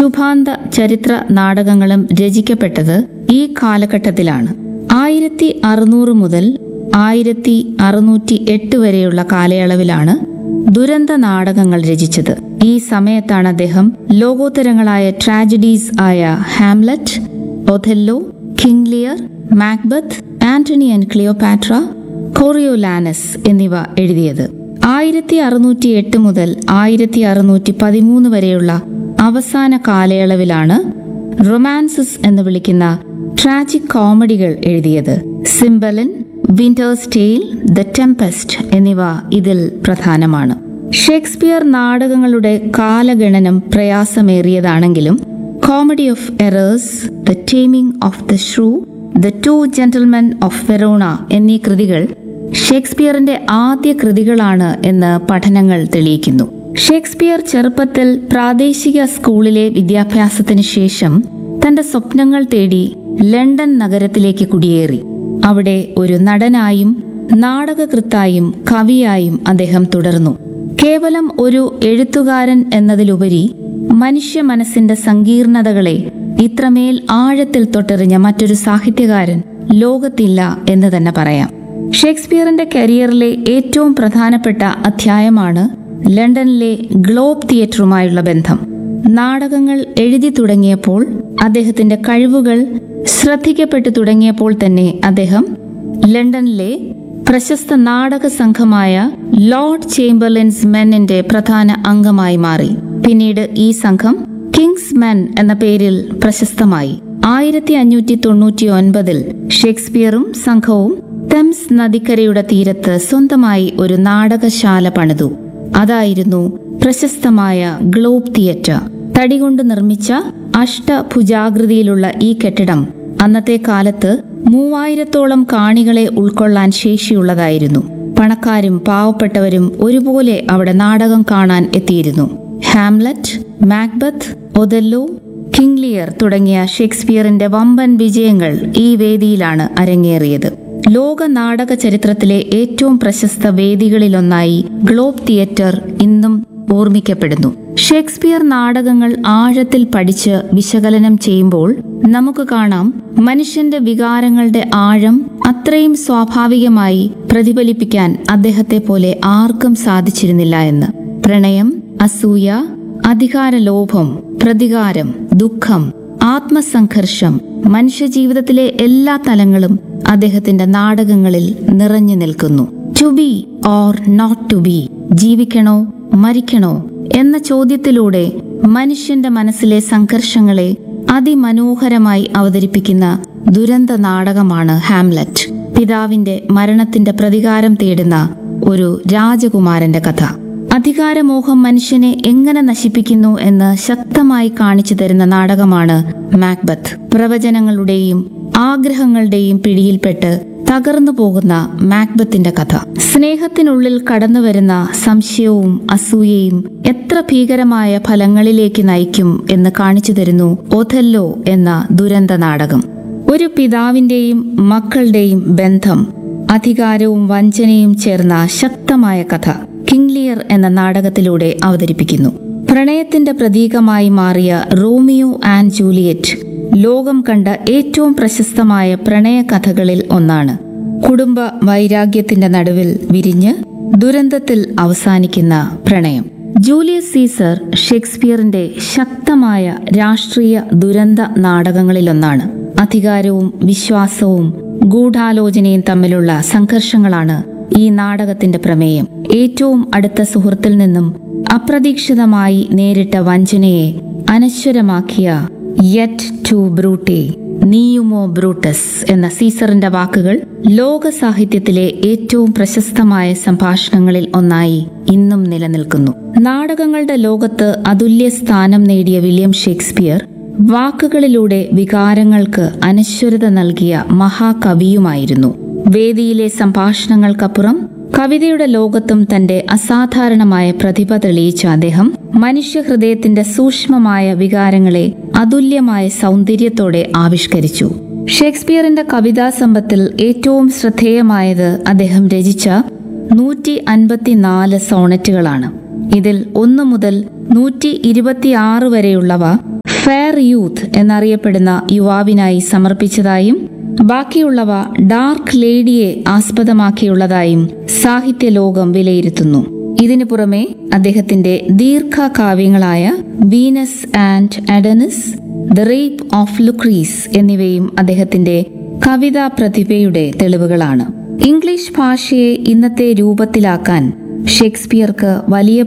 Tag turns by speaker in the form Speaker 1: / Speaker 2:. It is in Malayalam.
Speaker 1: ശുഭാന്ത ചരിത്ര നാടകങ്ങളും രചിക്കപ്പെട്ടത് ഈ കാലഘട്ടത്തിലാണ് ആയിരത്തി അറുന്നൂറ് മുതൽ ആയിരത്തി അറുന്നൂറ്റി എട്ട് വരെയുള്ള കാലയളവിലാണ് ദുരന്ത നാടകങ്ങൾ രചിച്ചത് ഈ സമയത്താണ് അദ്ദേഹം ലോകോത്തരങ്ങളായ ട്രാജഡീസ് ആയ Hamlet Othello King Lear Macbeth Antony and Cleopatra Coriolanus എന്നിവ എഴുതിയത് ആയിരത്തി അറുന്നൂറ്റി എട്ട് മുതൽ ആയിരത്തി അറുന്നൂറ്റി പതിമൂന്ന് വരെയുള്ള അവസാന കാലയളവിലാണ് റൊമാൻസസ് എന്ന് വിളിക്കുന്ന ട്രാജിക് കോമഡികൾ എഴുതിയത് Cymbeline Winter's Tale the Tempest എന്നിവ ഇതിൽ പ്രധാനമാണ് ഷേക്സ്പിയർ നാടകങ്ങളുടെ കാലഗണനം പ്രയാസമേറിയതാണെങ്കിലും comedy of errors the taming of the shrew the two gentlemen of Verona എന്നീ കൃതികൾ ഷേക്സ്പിയറിന്റെ ആദ്യ കൃതികളാണ് എന്ന് പഠനങ്ങൾ തെളിയിക്കുന്നു ഷേക്സ്പിയർ ചെറുപ്പത്തിൽ പ്രാദേശിക സ്കൂളിലെ വിദ്യാഭ്യാസത്തിന് ശേഷം തന്റെ സ്വപ്നങ്ങൾ തേടി ലണ്ടൻ നഗരത്തിലേക്ക് കുടിയേറി അവിടെ ഒരു നടനായും നാടകകൃത്തായും കവിയായും അദ്ദേഹം തുടർന്നു കേവലം ഒരു എഴുത്തുകാരൻ എന്നതിലുപരി മനുഷ്യ മനസ്സിന്റെ സങ്കീർണതകളെ ഇത്രമേൽ ആഴത്തിൽ തൊട്ടെറിഞ്ഞ മറ്റൊരു സാഹിത്യകാരൻ ലോകത്തില്ല എന്ന് തന്നെ പറയാം ഷേക്സ്പിയറിന്റെ കരിയറിലെ ഏറ്റവും പ്രധാനപ്പെട്ട അധ്യായമാണ് ലണ്ടനിലെ ഗ്ലോബ് തിയേറ്ററുമായുള്ള ബന്ധം നാടകങ്ങൾ എഴുതി തുടങ്ങിയപ്പോൾ അദ്ദേഹത്തിന്റെ കഴിവുകൾ ശ്രദ്ധിക്കപ്പെട്ടു തുടങ്ങിയപ്പോൾ തന്നെ അദ്ദേഹം ലണ്ടനിലെ പ്രശസ്ത നാടക സംഘമായ ലോർഡ് ചേംബർലിൻസ് മെന്നിന്റെ പ്രധാന അംഗമായി മാറി പിന്നീട് ഈ സംഘം കിങ്സ് മെൻ എന്ന പേരിൽ പ്രശസ്തമായി ആയിരത്തി അഞ്ഞൂറ്റി തൊണ്ണൂറ്റി ഒൻപതിൽ ഷേക്സ്പിയറും സംഘവും തെംസ് നദിക്കരയുടെ തീരത്ത് സ്വന്തമായി ഒരു നാടകശാല പണിതു അതായിരുന്നു പ്രശസ്തമായ ഗ്ലോബ് തിയേറ്റർ തടികൊണ്ട് നിർമ്മിച്ച അഷ്ടഭുജാകൃതിയിലുള്ള ഈ കെട്ടിടം അന്നത്തെ കാലത്ത് മൂവായിരത്തോളം കാണികളെ ഉൾക്കൊള്ളാൻ ശേഷിയുള്ളതായിരുന്നു പണക്കാരും പാവപ്പെട്ടവരും ഒരുപോലെ അവിടെ നാടകം കാണാൻ എത്തിയിരുന്നു Hamlet Macbeth Othello King Lear തുടങ്ങിയ ഷേക്സ്പിയറിന്റെ വമ്പൻ വിജയങ്ങൾ ഈ വേദിയിലാണ് അരങ്ങേറിയത് ലോക നാടക ചരിത്രത്തിലെ ഏറ്റവും പ്രശസ്ത വേദികളിലൊന്നായി ഗ്ലോബ് തിയേറ്റർ ഇന്നും ഓർമ്മിക്കപ്പെടുന്നു ഷേക്സ്പിയർ നാടകങ്ങൾ ആഴത്തിൽ പഠിച്ച് വിശകലനം ചെയ്യുമ്പോൾ നമുക്ക് കാണാം മനുഷ്യന്റെ വികാരങ്ങളുടെ ആഴം അത്രയും സ്വാഭാവികമായി പ്രതിഫലിപ്പിക്കാൻ അദ്ദേഹത്തെ പോലെ ആർക്കും സാധിച്ചിരുന്നില്ല എന്ന് പ്രണയം അസൂയ അധികാരലോഭം പ്രതികാരം ദുഃഖം ആത്മസംഘർഷം മനുഷ്യജീവിതത്തിലെ എല്ലാ തലങ്ങളും അദ്ദേഹത്തിന്റെ നാടകങ്ങളിൽ നിറഞ്ഞു നിൽക്കുന്നു to be or not to be ജീവിക്കണോ മരിക്കണോ എന്ന ചോദ്യത്തിലൂടെ മനുഷ്യന്റെ മനസ്സിലെ സംഘർഷങ്ങളെ അതിമനോഹരമായി അവതരിപ്പിക്കുന്ന ദുരന്ത നാടകമാണ് ഹാംലറ്റ് പിതാവിന്റെ മരണത്തിന്റെ പ്രതികാരം തേടുന്ന ഒരു രാജകുമാരന്റെ കഥ അധികാരമോഹം മനുഷ്യനെ എങ്ങനെ നശിപ്പിക്കുന്നു എന്ന് ശക്തമായി കാണിച്ചു തരുന്ന നാടകമാണ് മാക്ബത്ത് പ്രവചനങ്ങളുടെയും ആഗ്രഹങ്ങളുടെയും പിടിയിൽപ്പെട്ട് തകർന്നു പോകുന്ന മാക്ബത്തിന്റെ കഥ സ്നേഹത്തിനുള്ളിൽ കടന്നുവരുന്ന സംശയവും അസൂയയും എത്ര ഭീകരമായ ഫലങ്ങളിലേക്ക് നയിക്കും എന്ന് കാണിച്ചു തരുന്നു ഒഥല്ലോ എന്ന ദുരന്ത നാടകം ഒരു പിതാവിന്റെയും മക്കളുടെയും ബന്ധം അധികാരവും വഞ്ചനയും ചേർന്ന ശക്തമായ കഥ കിങ് ലിയർ എന്ന നാടകത്തിലൂടെ അവതരിപ്പിക്കുന്നു പ്രണയത്തിന്റെ പ്രതീകമായി മാറിയ റോമിയോ ആൻഡ് ജൂലിയറ്റ് ലോകം കണ്ട ഏറ്റവും പ്രശസ്തമായ പ്രണയ കഥകളിൽ ഒന്നാണ് കുടുംബ വൈരാഗ്യത്തിന്റെ നടുവിൽ വിരിഞ്ഞ് ദുരന്തത്തിൽ അവസാനിക്കുന്ന പ്രണയം ജൂലിയസ് സീസർ ഷേക്സ്പിയറിന്റെ ശക്തമായ രാഷ്ട്രീയ ദുരന്ത നാടകങ്ങളിലൊന്നാണ് അധികാരവും വിശ്വാസവും ഗൂഢാലോചനയും തമ്മിലുള്ള സംഘർഷങ്ങളാണ് ഈ നാടകത്തിന്റെ പ്രമേയം ഏറ്റവും അടുത്ത സുഹൃത്തിൽ നിന്നും അപ്രതീക്ഷിതമായി നേരിട്ട വഞ്ചനയെ അനശ്വരമാക്കിയ യെറ്റ് ടു ബ്രൂട്ടെ നീയുമോ ബ്രൂട്ടസ് എന്ന സീസറിന്റെ വാക്കുകൾ ലോക സാഹിത്യത്തിലെ ഏറ്റവും പ്രശസ്തമായ സംഭാഷണങ്ങളിൽ ഒന്നായി ഇന്നും നിലനിൽക്കുന്നു നാടകങ്ങളുടെ ലോകത്ത് അതുല്യ സ്ഥാനം നേടിയ വില്യം ഷേക്സ്പിയർ വാക്കുകളിലൂടെ വികാരങ്ങൾക്ക് അനശ്വരത നൽകിയ മഹാകവിയുമായിരുന്നു വേദിയിലെ സംഭാഷണങ്ങൾക്കപ്പുറം കവിതയുടെ ലോകത്തും തന്റെ അസാധാരണമായ പ്രതിഭ തെളിയിച്ച അദ്ദേഹം മനുഷ്യഹൃദയത്തിന്റെ സൂക്ഷ്മമായ വികാരങ്ങളെ അതുല്യമായ സൗന്ദര്യത്തോടെ ആവിഷ്കരിച്ചു ഷേക്സ്പിയറിന്റെ കവിതാ സമ്പത്തിൽ ഏറ്റവും ശ്രദ്ധേയമായത് അദ്ദേഹം രചിച്ച നൂറ്റി അൻപത്തിനാല് സോണറ്റുകളാണ് ഇതിൽ ഒന്നു മുതൽ നൂറ്റി ഇരുപത്തിയാറ് വരെയുള്ളവ ഫെയർ യൂത്ത് എന്നറിയപ്പെടുന്ന യുവാവിനായി സമർപ്പിച്ചതായും ബാക്കിയുള്ളവ ഡാർക്ക് ലേഡിയെ ആസ്പദമാക്കിയുള്ളതായും സാഹിത്യ ലോകം വിലയിരുത്തുന്നു ഇതിനു പുറമെ അദ്ദേഹത്തിന്റെ ദീർഘകാവ്യങ്ങളായ Venus and Adonis the rape of Lucrece എന്നിവയും അദ്ദേഹത്തിന്റെ കവിതാ പ്രതിഭയുടെ തെളിവുകളാണ് ഇംഗ്ലീഷ് ഭാഷയെ ഇന്നത്തെ രൂപത്തിലാക്കാൻ ഷേക്സ്പിയർക്ക് വലിയ